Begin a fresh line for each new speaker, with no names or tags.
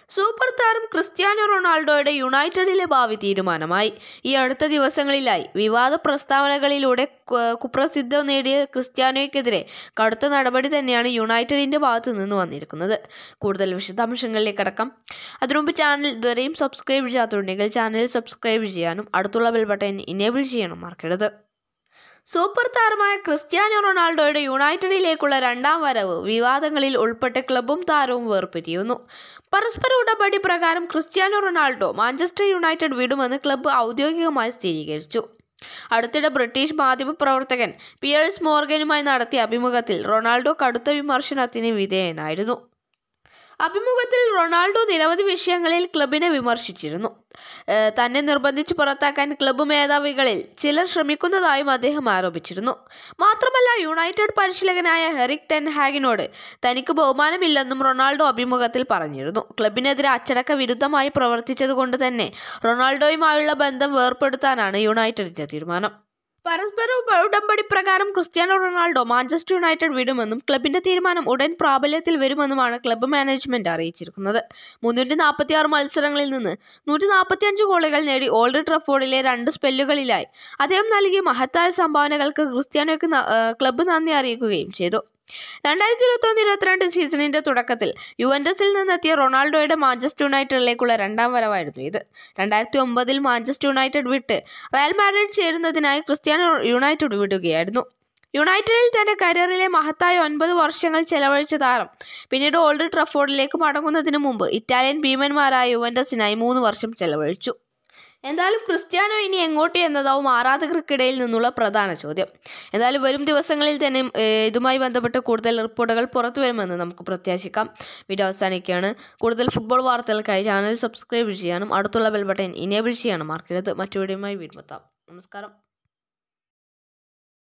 super താരം Cristiano റൊണാൾഡോയുടെ യുണൈറ്റഡിലെ ഭാവി തീരുമാനമായി ഈ അടുത്ത ദിവസങ്ങളിലായി വിവാദ പ്രസ്താവനകളിലൂടെ കു- കുപ്രസിദ്ധ നേടിയ ക്രിസ്ത്യാനോയ്ക്കെതിരെ കടുത്ത നടപടി തന്നെയാണ് യുണൈറ്റഡിന്റെ ഭാഗത്തു നിന്ന് വന്നിരിക്കുന്നത് കൂടുതൽ വിശദാംശങ്ങളിലേക്ക് അടക്കം അതിനുമുമ്പ് ചാനൽ ഇതുവരെയും സബ്സ്ക്രൈബ് ചെയ്യാത്തുണ്ടെങ്കിൽ ചാനൽ സബ്സ്ക്രൈബ് ചെയ്യാനും അടുത്തുള്ള ബെൽ ബട്ടൺ ഇനേബിൾ ചെയ്യണം മറക്കരുത് സൂപ്പർ താരമായ ക്രിസ്ത്യാനോ റൊണാൾഡോയുടെ യുണൈറ്റഡിലേക്കുള്ള രണ്ടാം വരവ് വിവാദങ്ങളിൽ ഉൾപ്പെട്ട് ക്ലബും താരവും വേർപിരിയുന്നു പരസ്പര ഉടമ്പടി പ്രകാരം ക്രിസ്ത്യാനോ റൊണാൾഡോ മാഞ്ചസ്റ്റർ യുണൈറ്റഡ് വിടുമെന്ന് ക്ലബ്ബ് ഔദ്യോഗികമായി സ്ഥിരീകരിച്ചു അടുത്തിടെ ബ്രിട്ടീഷ് മാധ്യമപ്രവർത്തകൻ പിയേഴ്സ് മോർഗനുമായി നടത്തിയ അഭിമുഖത്തിൽ റൊണാൾഡോ കടുത്ത വിമർശനത്തിന് വിധേയനായിരുന്നു അഭിമുഖത്തിൽ റൊണാൾഡോ നിരവധി വിഷയങ്ങളിൽ ക്ലബിനെ വിമർശിച്ചിരുന്നു ഏഹ് തന്നെ നിർബന്ധിച്ച് പുറത്താക്കാൻ ക്ലബ്ബ് മേധാവികളിൽ ചിലർ ശ്രമിക്കുന്നതായും അദ്ദേഹം ആരോപിച്ചിരുന്നു മാത്രമല്ല യുണൈറ്റഡ് പരിശീലകനായ ഹെറിക് ടെൻ ഹാഗിനോട് തനിക്ക് ബഹുമാനമില്ലെന്നും റൊണാൾഡോ അഭിമുഖത്തിൽ പറഞ്ഞിരുന്നു ക്ലബിനെതിരെ അച്ചടക്ക വിരുദ്ധമായി പ്രവർത്തിച്ചതുകൊണ്ട് തന്നെ റൊണാൾഡോയുമായുള്ള ബന്ധം വേർപെടുത്താനാണ് യുണൈറ്റഡിന്റെ തീരുമാനം പരസ്പര ഉപ- ഉടമ്പടി പ്രകാരം ക്രിസ്ത്യാനോ റൊണാൾഡോ മാഞ്ചസ്റ്റർ യുണൈറ്റഡ് വിടുമെന്നും ക്ലബിന്റെ തീരുമാനം ഉടൻ പ്രാബല്യത്തിൽ വരുമെന്നുമാണ് ക്ലബ്ബ് മാനേജ്മെന്റ് അറിയിച്ചിരിക്കുന്നത് മുന്നൂറ്റി നാൽപ്പത്തി ആറ് മത്സരങ്ങളിൽ നിന്ന് നൂറ്റി നാൽപ്പത്തി അഞ്ച് ഗോളുകൾ നേടി ഓൾഡ് ട്രഫോർഡിലെ രണ്ട് സ്പെല്ലുകളിലായി അദ്ദേഹം നൽകിയ മഹത്തായ സംഭാവനകൾക്ക് ക്രിസ്ത്യാനോയ്ക്ക് ന- ഏഹ് ക്ലബ്ബ് നന്ദി അറിയിക്കുകയും ചെയ്തു രണ്ടായിരത്തി ഇരുപത്തൊന്ന് ഇരുപത്തിരണ്ട് സീസണിന്റെ തുടക്കത്തിൽ യുവന്റസിൽ നിന്നെത്തിയ റൊണാൾഡോയുടെ മാഞ്ചസ്റ്റർ യുണൈറ്റഡിലേക്കുള്ള രണ്ടാം വരവായിരുന്നു ഇത് രണ്ടായിരത്തി ഒമ്പതിൽ മാഞ്ചസ്റ്റർ യുണൈറ്റഡ് വിട്ട് റയൽ മാഡ്രിഡ് ചേരുന്നതിനായി ക്രിസ്ത്യാനോ യുണൈറ്റഡ് വിടുകയായിരുന്നു യുണൈറ്റഡിൽ തന്റെ കരിയറിലെ മഹത്തായ ഒൻപത് വർഷങ്ങൾ ചെലവഴിച്ച താരം പിന്നീട് ഓൾഡ് ട്രഫോർഡിലേക്ക് മടങ്ങുന്നതിന് മുമ്പ് ഇറ്റാലിയൻ ഭീമന്മാരായ യുവന്റസിനായി മൂന്ന് വർഷം ചെലവഴിച്ചു എന്തായാലും ക്രിസ്ത്യാനോ ഇനി എങ്ങോട്ട് എന്നതാവും ആരാധകർക്കിടയിൽ നിന്നുള്ള പ്രധാന ചോദ്യം എന്തായാലും വരും ദിവസങ്ങളിൽ തന്നെ ഏഹ്, ഇതുമായി ബന്ധപ്പെട്ട് കൂടുതൽ റിപ്പോർട്ടുകൾ പുറത്തു വരുമെന്ന് നമുക്ക് പ്രത്യാശിക്കാം വീഡിയോ അവസാനിക്കുകയാണ് കൂടുതൽ ഫുട്ബോൾ വാർത്തകൾക്കായി ചാനൽ സബ്സ്ക്രൈബ് ചെയ്യാനും അടുത്തുള്ള ബെൽ ബട്ടൺ ഇനേബിൾ ചെയ്യാനും മറക്കരുത് മറ്റു വീഡിയോയുമായി വീണ്ടും എത്താം നമസ്കാരം